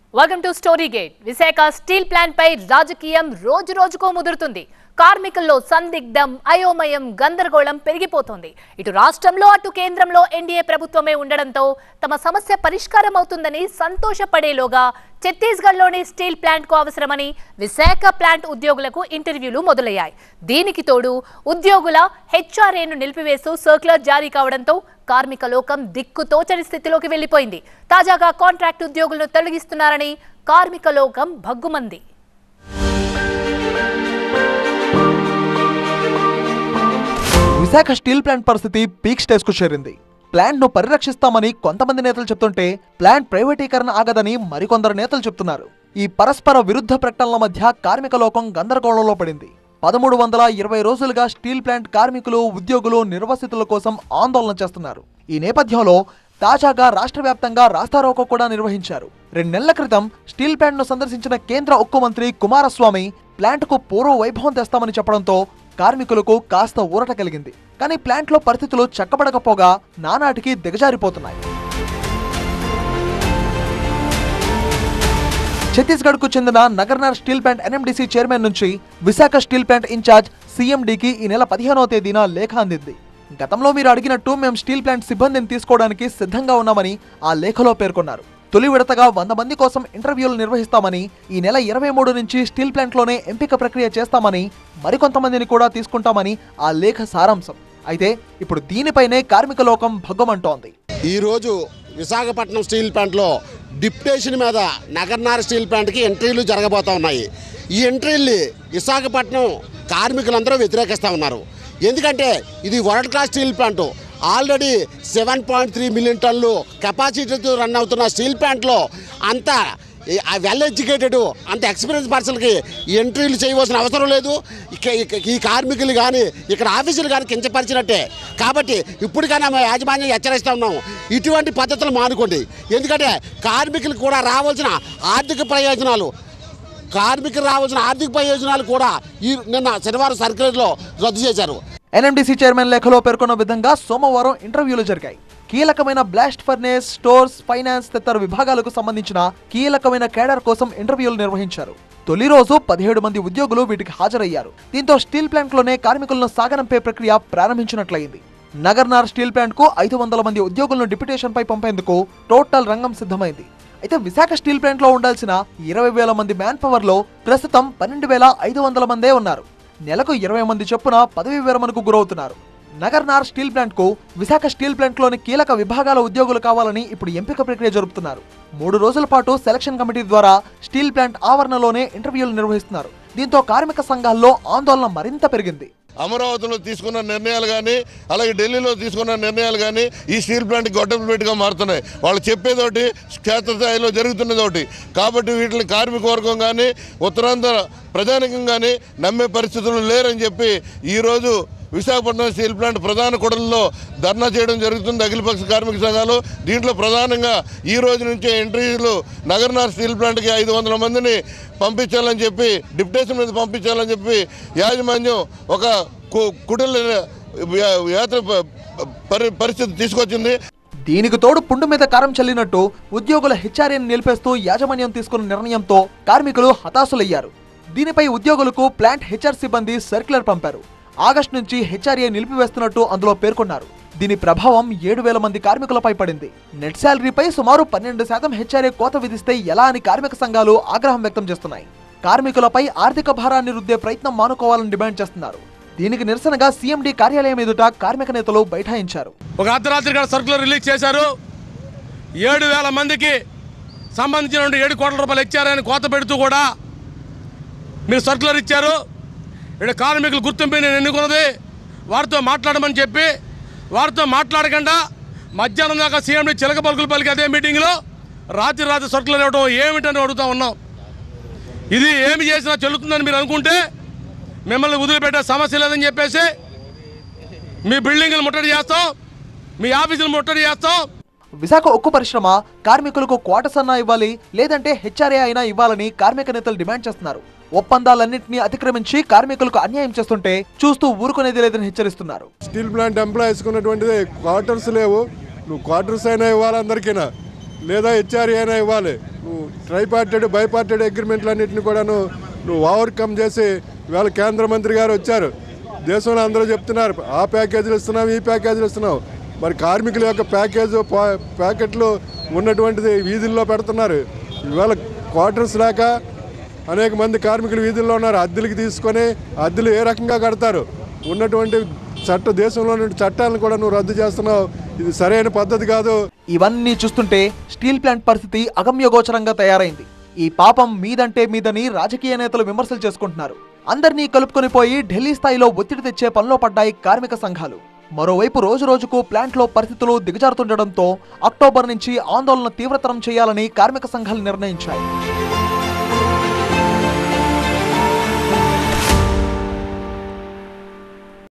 welcome to Story Gate Visakha steel plant పై రాజకీయం రోజు రోజుకో ముదురుతుంది కార్మికుల్లో సందిగ్ధం అయోమయం గందరగోళం పెరిగిపోతోంది ఇటు రాష్ట్రంలో అటు కేంద్రంలో ఎన్డీఏ ప్రభుత్వమే ఉండడంతో తమ సమస్య పరిష్కారం అవుతుందని సంతోషపడేలోగా ఛత్తీస్గఢ్లోని స్టీల్ ప్లాంట్ కు అవసరమని విశాఖ ప్లాంట్ ఉద్యోగులకు ఇంటర్వ్యూలు మొదలయ్యాయి దీనికి తోడు ఉద్యోగుల హెచ్ఆర్ఏను నిలిపివేస్తూ సర్క్యులర్ జారీ కావడంతో కార్మిక లోకం దిక్కుతోచని స్థితిలోకి వెళ్లిపోయింది తాజాగా కాంట్రాక్ట్ ఉద్యోగులను తొలగిస్తున్నారని కార్మిక లోకం భగ్గుమంది విశాఖ స్టీల్ ప్లాంట్ పరిస్థితి పీక్ స్టేజ్ కు చేరింది ప్లాంట్ ను పరిరక్షిస్తామని కొంతమంది నేతలు చెప్తుంటే ప్లాంట్ ప్రైవేటీకరణ ఆగదని మరికొందరు నేతలు చెప్తున్నారు ఈ పరస్పర విరుద్ధ ప్రకటనల మధ్య కార్మిక లోకం గందరగోళంలో పడింది పదమూడు వందల ఇరవై రోజులుగా స్టీల్ ప్లాంట్ కార్మికులు ఉద్యోగులు నిర్వసితుల కోసం ఆందోళన చేస్తున్నారు ఈ నేపథ్యంలో తాజాగా రాష్ట్ర వ్యాప్తంగా రాస్తారోకో కూడా నిర్వహించారు రెండు నెలల క్రితం స్టీల్ ప్లాంట్ ను సందర్శించిన కేంద్ర ఉక్కు మంత్రి కుమారస్వామి ప్లాంట్ కు పూర్వ వైభవం తెస్తామని చెప్పడంతో కార్మికులకు కాస్త ఊరట కలిగింది కానీ ప్లాంట్లో పరిస్థితులు చక్కబడకపోగా నానాటికి దిగజారిపోతున్నాయి ఛత్తీస్గఢ్కు చెందిన Nagarnar steel plant NMDC chairman నుంచి విశాఖ స్టీల్ ప్లాంట్ ఇన్ఛార్జ్ సీఎండీకి ఈ నెల పదిహేనవ తేదీన లేఖ అందింది గతంలో మీరు అడిగినట్టు మేము స్టీల్ ప్లాంట్ సిబ్బందిని తీసుకోవడానికి సిద్ధంగా ఉన్నామని ఆ లేఖలో పేర్కొన్నారు తొలి విడతగా వంద మంది కోసం ఇంటర్వ్యూలు నిర్వహిస్తామని ఈ నెల ఇరవై మూడు నుంచి స్టీల్ ప్లాంట్లోనే ఎంపిక ప్రక్రియ చేస్తామని మరికొంతమందిని కూడా తీసుకుంటామని ఆ లేఖ సారాంశం అయితే ఇప్పుడు దీనిపైనే కార్మిక లోకం భగ్గమంటోంది ఈరోజు విశాఖపట్నం స్టీల్ ప్లాంట్లో డిప్యుటేషన్ మీద నగర్నార్ స్టీల్ ప్లాంట్కి ఎంట్రీలు జరగబోతూ ఉన్నాయి ఈ ఎంట్రీల్ని విశాఖపట్నం కార్మికులందరూ వ్యతిరేకిస్తూ ఉన్నారు ఎందుకంటే ఇది world class steel plant already seven point three million టన్నులు కెపాసిటీతో రన్ అవుతున్న స్టీల్ ప్లాంట్లో అంత వెల్ ఎడ్యుకేటెడ్ అంత ఎక్స్పీరియన్స్ పర్సన్కి ఎంట్రీలు చేయవలసిన అవసరం లేదు ఇక ఇక- ఈ కార్మికులు కానీ ఇక్కడ ఆఫీసులు కానీ కించపరిచినట్టే కాబట్టి ఇప్పటికైనా మేము యాజమాన్యం హెచ్చరిస్తూ ఉన్నాము ఇటువంటి పద్ధతులు మానుకోండి ఎందుకంటే కార్మికులకు కూడా రావాల్సిన ఆర్థిక ప్రయోజనాలు కార్మికులు రావాల్సిన ఆర్థిక ప్రయోజనాలు కూడా ఈ నిన్న శనివారం సర్క్యులర్లో రద్దు చేశారు ఎన్ఎండిసి చైర్మన్ లేఖలో పేర్కొన్న విధంగా సోమవారం ఇంటర్వ్యూలు జరిగాయి కీలకమైన బ్లాస్ట్ ఫర్నేస్ స్టోర్స్ ఫైనాన్స్ తదితర విభాగాలకు సంబంధించిన కీలకమైన కేడర్ కోసం ఇంటర్వ్యూలు నిర్వహించారు తొలి రోజు పదిహేడు మంది ఉద్యోగులు వీటికి హాజరయ్యారు దీంతో స్టీల్ ప్లాంట్లోనే కార్మికులను సాగనంపే ప్రక్రియ ప్రారంభించినట్లయింది నగర్నార్ స్టీల్ ప్లాంట్ కు ఐదు వందల మంది ఉద్యోగులను డిప్యుటేషన్ పై పంపేందుకు టోటల్ రంగం సిద్ధమైంది అయితే విశాఖ స్టీల్ ప్లాంట్ లో ఉండాల్సిన ఇరవై వేల మంది మ్యాన్ పవర్ లో ప్రస్తుతం పన్నెండు వేల ఐదు వందల మందే ఉన్నారు నెలకు ఇరవై మంది చొప్పున పదవి విరమణకు గురవుతున్నారు నగర్నార్ స్టీల్ ప్లాంట్ కు విశాఖ స్టీల్ ప్లాంట్ లోని కీలక విభాగాల ఉద్యోగులు కావాలని ఇప్పుడు ఎంపిక ప్రక్రియ జరుపుతున్నారు మూడు రోజుల పాటు సెలక్షన్ కమిటీ ద్వారా స్టీల్ ప్లాంట్ ఆవరణలోనే ఇంటర్వ్యూలు నిర్వహిస్తున్నారు దీంతో కార్మిక సంఘాల్లో ఆందోళన మరింత పెరిగింది అమరావతిలో తీసుకున్న నిర్ణయాలు కానీ అలాగే ఢిల్లీలో తీసుకున్న నిర్ణయాలు కానీ ఈ స్టీల్ ప్లాంట్ గొడ్డపేటగా మారుతున్నాయి వాళ్ళు చెప్పేదోటి క్షేత్రస్థాయిలో జరుగుతున్నదోటి కాబట్టి వీటిని కార్మిక వర్గం కానీ ఉత్తరాంధ్ర ప్రజానికం కానీ నమ్మే పరిస్థితులు లేరని చెప్పి ఈరోజు విశాఖపట్నం స్టీల్ ప్లాంట్ ప్రధాన కుడల్లో ధర్నా చేయడం జరుగుతుంది అఖిలపక్ష కార్మిక సంఘాలు దీంట్లో ప్రధానంగా ఈ రోజు నుంచే ఎంట్రీలు నగర్నార్ స్టీల్ ప్లాంట్కి ఐదు వందల మందిని పంపించాలని చెప్పి డిప్యుటేషన్ మీద పంపించాలని చెప్పి యాజమాన్యం ఒక కు- కుటిల యా- యాత్ర ప- పరి పరిస్థితి తీసుకొచ్చింది దీనికి తోడు పుండు మీద కారం చల్లినట్టు ఉద్యోగుల హెచ్ఆర్ఏని నిలిపేస్తూ యాజమాన్యం తీసుకున్న నిర్ణయంతో కార్మికులు హతాశులయ్యారు దీనిపై ఉద్యోగులకు ప్లాంట్ హెచ్ఆర్ సిబ్బంది సర్క్యులర్ పంపారు ఆగస్టు నుంచి హెచ్ఆర్ఏ నిలిపివేస్తున్నట్టు అందులో పేర్కొన్నారు దీని ప్రభావం ఏడు వేల మంది కార్మికులపై పడింది నెట్ శాలరీపై సుమారు పన్నెండు శాతం హెచ్ఆర్ఏ కోత విధిస్తే ఎలా అని కార్మిక సంఘాలు ఆగ్రహం వ్యక్తం చేస్తున్నాయి కార్మికులపై ఆర్థిక భారాన్ని రుద్దే ప్రయత్నం మానుకోవాలని డిమాండ్ చేస్తున్నారు దీనికి నిరసనగా సీఎండీ కార్యాలయం ఎదుట కార్మిక నేతలు బైఠాయించారు ఒక అర్ధరాత్రి కూడా సర్కులర్ రిలీజ్ చేశారు ఏడు వేల మందికి సంబంధించిన ఏడు కోట్ల రూపాయలు ఇచ్చారని కోత పెడుతూ కూడా మీరు సర్కులర్ ఇచ్చారు ఇక్కడ కార్మికులు గుర్తింపు నేను ఎన్నుకున్నది వారితో మాట్లాడమని చెప్పి వారితో మాట్లాడకుండా మధ్యాహ్నం దాకా సీఎండి చిలక పలుకులు పలికి అదే మీటింగ్లో రాత్రి రాత్రి సర్కులర్ ఇవ్వడం ఏమిటని అడుగుతా ఉన్నాం ఇది ఏమి చేసినా చెల్లుతుందని మీరు అనుకుంటే మిమ్మల్ని వదిలిపెట్టే సమస్య లేదని చెప్పేసి మీ బిల్డింగ్లు ముట్టడి చేస్తాం మీ ఆఫీసులు ముట్టడి చేస్తాం విశాఖ ఉక్కు పరిశ్రమ కార్మికులకు క్వార్టర్స్ అన్నా ఇవ్వాలి లేదంటే హెచ్ఆర్ఏ అయినా ఇవ్వాలని కార్మిక నేతలు డిమాండ్ చేస్తున్నారు ఒప్పందాలన్నింటినీ అతిక్రమించి కార్మికులకు అన్యాయం చేస్తుంటే చూస్తూ ఊరుకునేది లేదని హెచ్చరిస్తున్నారు స్టీల్ ప్లాంట్ ఎంప్లాయీస్ ఉన్నటువంటిది క్వార్టర్స్ లేవు నువ్వు క్వార్టర్స్ అయినా ఇవ్వాలి అందరికీనా లేదా హెచ్ఆర్ఏ అయినా ఇవ్వాలి నువ్వు ట్రైపార్టెడ్ బైపార్టెడ్ అగ్రిమెంట్లన్నింటినీ కూడాను నువ్వు ఓవర్కమ్ చేసి ఇవాళ కేంద్ర మంత్రి గారు వచ్చారు దేశంలో అందరూ చెప్తున్నారు ఆ ప్యాకేజీలు ఇస్తున్నాం ఈ ప్యాకేజీలు ఇస్తున్నాం మరి కార్మికుల యొక్క ప్యాకేజ్ పా- ప్యాకెట్లు ఉన్నటువంటిది వీధుల్లో పెడుతున్నారు ఇవాళ క్వార్టర్స్ లేక అనేక మంది కార్మికులు వీధుల్లో ఉన్నారు అద్దెలకి తీసుకొని అద్దెలు ఏ రకంగా కడతారు ఉన్నటువంటి చట్ట దేశంలో ఉన్న చట్టాలను కూడా నువ్వు రద్దు చేస్తున్నావు ఇది సరైన పద్ధతి కాదు ఇవన్నీ చూస్తుంటే స్టీల్ ప్లాంట్ పరిస్థితి అగమ్యగోచరంగా తయారైంది ఈ పాపం మీదంటే మీదని రాజకీయ నేతలు విమర్శలు చేసుకుంటున్నారు అందరినీ కలుపుకొని పోయి ఢిల్లీ స్థాయిలో ఒత్తిడి తెచ్చే పనిలో పడ్డాయి కార్మిక సంఘాలు మరోవైపు రోజు రోజుకు ప్లాంట్లో పరిస్థితులు దిగజారుతుండటంతో అక్టోబర్ నుంచి ఆందోళన తీవ్రతరం చేయాలని కార్మిక సంఘాలు నిర్ణయించాయి